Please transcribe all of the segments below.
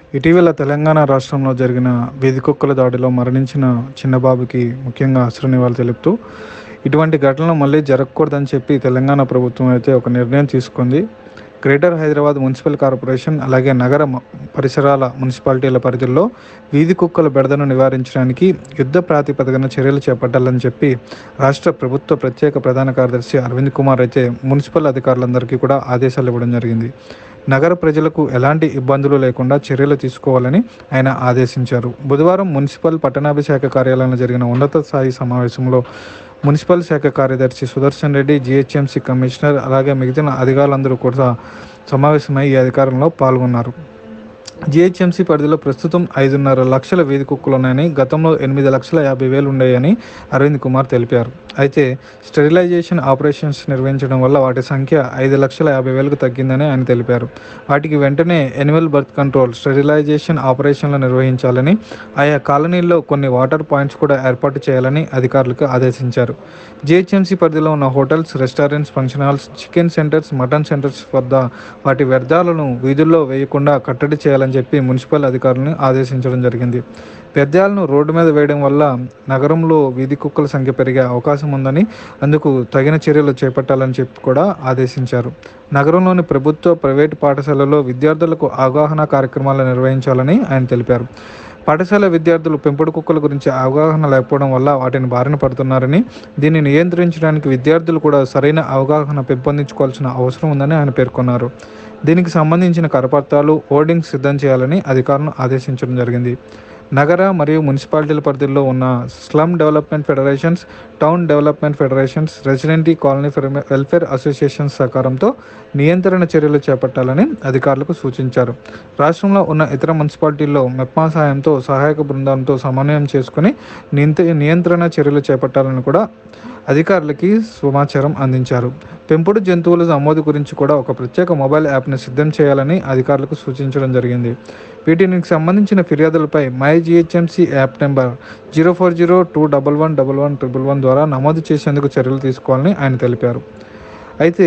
ఇటీవల తెలంగాణ రాష్ట్రంలో జరిగిన వీధి కుక్కల దాడిలో మరణించిన చిన్నబాబుకి ముఖ్యంగా అశ్రునివాళి తెలుపుతూ ఇటువంటి ఘటనలు మళ్ళీ జరగకూడదని చెప్పి తెలంగాణ ప్రభుత్వం అయితే ఒక నిర్ణయం తీసుకుంది గ్రేటర్ హైదరాబాద్ మున్సిపల్ కార్పొరేషన్ అలాగే నగర మ- పరిసరాల మున్సిపాలిటీల పరిధిలో వీధి కుక్కల బెడదను నివారించడానికి యుద్ధ ప్రాతిపదికన చర్యలు చేపట్టాలని చెప్పి రాష్ట్ర ప్రభుత్వ ప్రత్యేక ప్రధాన కార్యదర్శి అరవింద్ కుమార్ అయితే మున్సిపల్ అధికారులందరికీ కూడా ఆదేశాలు ఇవ్వడం జరిగింది నగర ప్రజలకు ఎలాంటి ఇబ్బందులు లేకుండా చర్యలు తీసుకోవాలని ఆయన ఆదేశించారు బుధవారం మున్సిపల్ పట్టణాభిషేక కార్యాలయంలో జరిగిన ఉన్నత స్థాయి సమావేశంలో మున్సిపల్ శాఖ కార్యదర్శి సుదర్శన్ రెడ్డి జిహెచ్ఎంసీ కమిషనర్ అలాగే మిగిలిన అధికారులందరూ కూడా సమావేశమై ఈ అధికారంలో పాల్గొన్నారు జిహెచ్ఎంసీ పరిధిలో ప్రస్తుతం ఐదున్నర లక్షల వీధి కుక్కలు ఉన్నాయని గతంలో ఎనిమిది లక్షల యాభై వేలు ఉన్నాయని అరవింద్ కుమార్ తెలిపారు అయితే స్టెరిలైజేషన్ ఆపరేషన్స్ నిర్వహించడం వల్ల వాటి సంఖ్య ఐదు లక్షల యాభై వేలకు తగ్గిందని ఆయన తెలిపారు వాటికి వెంటనే ఎనిమల్ బర్త్ కంట్రోల్ స్టెరిలైజేషన్ ఆపరేషన్లు నిర్వహించాలని ఆయా కాలనీల్లో కొన్ని వాటర్ పాయింట్స్ కూడా ఏర్పాటు చేయాలని అధికారులకు ఆదేశించారు జిహెచ్ఎంసీ పరిధిలో ఉన్న hotels restaurants function halls chicken centres mutton centres వద్ద వాటి వ్యర్థాలను వీధుల్లో వేయకుండా కట్టడి చేయాలని చెప్పి మున్సిపల్ అధికారులను ఆదేశించడం జరిగింది వ్యర్థాలను రోడ్డు మీద వేయడం వల్ల నగరంలో వీధి కుక్కల సంఖ్య పెరిగే అవకాశం ఉందని అందుకు తగిన చర్యలు చేపట్టాలని చెప్పి కూడా ఆదేశించారు నగరంలోని ప్రభుత్వ ప్రైవేటు పాఠశాలలో విద్యార్థులకు అవగాహన కార్యక్రమాలు నిర్వహించాలని ఆయన తెలిపారు పాఠశాల విద్యార్థులు పెంపుడు కుక్కల గురించి అవగాహన లేకపోవడం వల్ల వాటిని బారిన పడుతున్నారని దీన్ని నియంత్రించడానికి విద్యార్థులు కూడా సరైన అవగాహన పెంపొందించుకోవాల్సిన అవసరం ఉందని ఆయన పేర్కొన్నారు దీనికి సంబంధించిన కరపత్రాలు హోర్డింగ్స్ సిద్ధం చేయాలని అధికారులను ఆదేశించడం జరిగింది నగర మరియు మున్సిపాలిటీల పరిధిలో ఉన్న slum development federations town development federations residency colony ఫెర- వెల్ఫేర్ అసోసియేషన్స్ సహకారంతో నియంత్రణ చర్యలు చేపట్టాలని అధికారులకు సూచించారు రాష్ట్రంలో ఉన్న ఇతర మున్సిపాలిటీల్లో మెప్మా సహాయంతో సహాయక బృందాలతో సమన్వయం చేసుకుని నియంత- నియంత్రణ చర్యలు చేపట్టాలని కూడా అధికారులకి సమాచారం అందించారు పెంపుడు జంతువుల నమోదు గురించి కూడా ఒక ప్రత్యేక మొబైల్ యాప్ను సిద్ధం చేయాలని అధికారులకు సూచించడం జరిగింది వీటికి సంబంధించిన ఫిర్యాదులపై my GHMC app number zero four zero two double one double one triple one ద్వారా నమోదు చేసేందుకు చర్యలు తీసుకోవాలని ఆయన తెలిపారు అయితే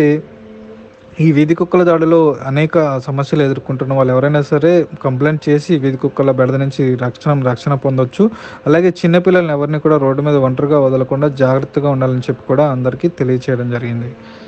ఈ వీధి కుక్కల దాడిలో అనేక సమస్యలు ఎదుర్కొంటున్న వాళ్ళు ఎవరైనా సరే కంప్లైంట్ చేసి వీధి కుక్కల బెడద నుంచి రక్షణ రక్షణ పొందొచ్చు అలాగే చిన్నపిల్లల్ని ఎవరిని కూడా రోడ్డు మీద ఒంటరిగా వదలకుండా జాగ్రత్తగా ఉండాలని చెప్పి కూడా అందరికీ తెలియచేయడం జరిగింది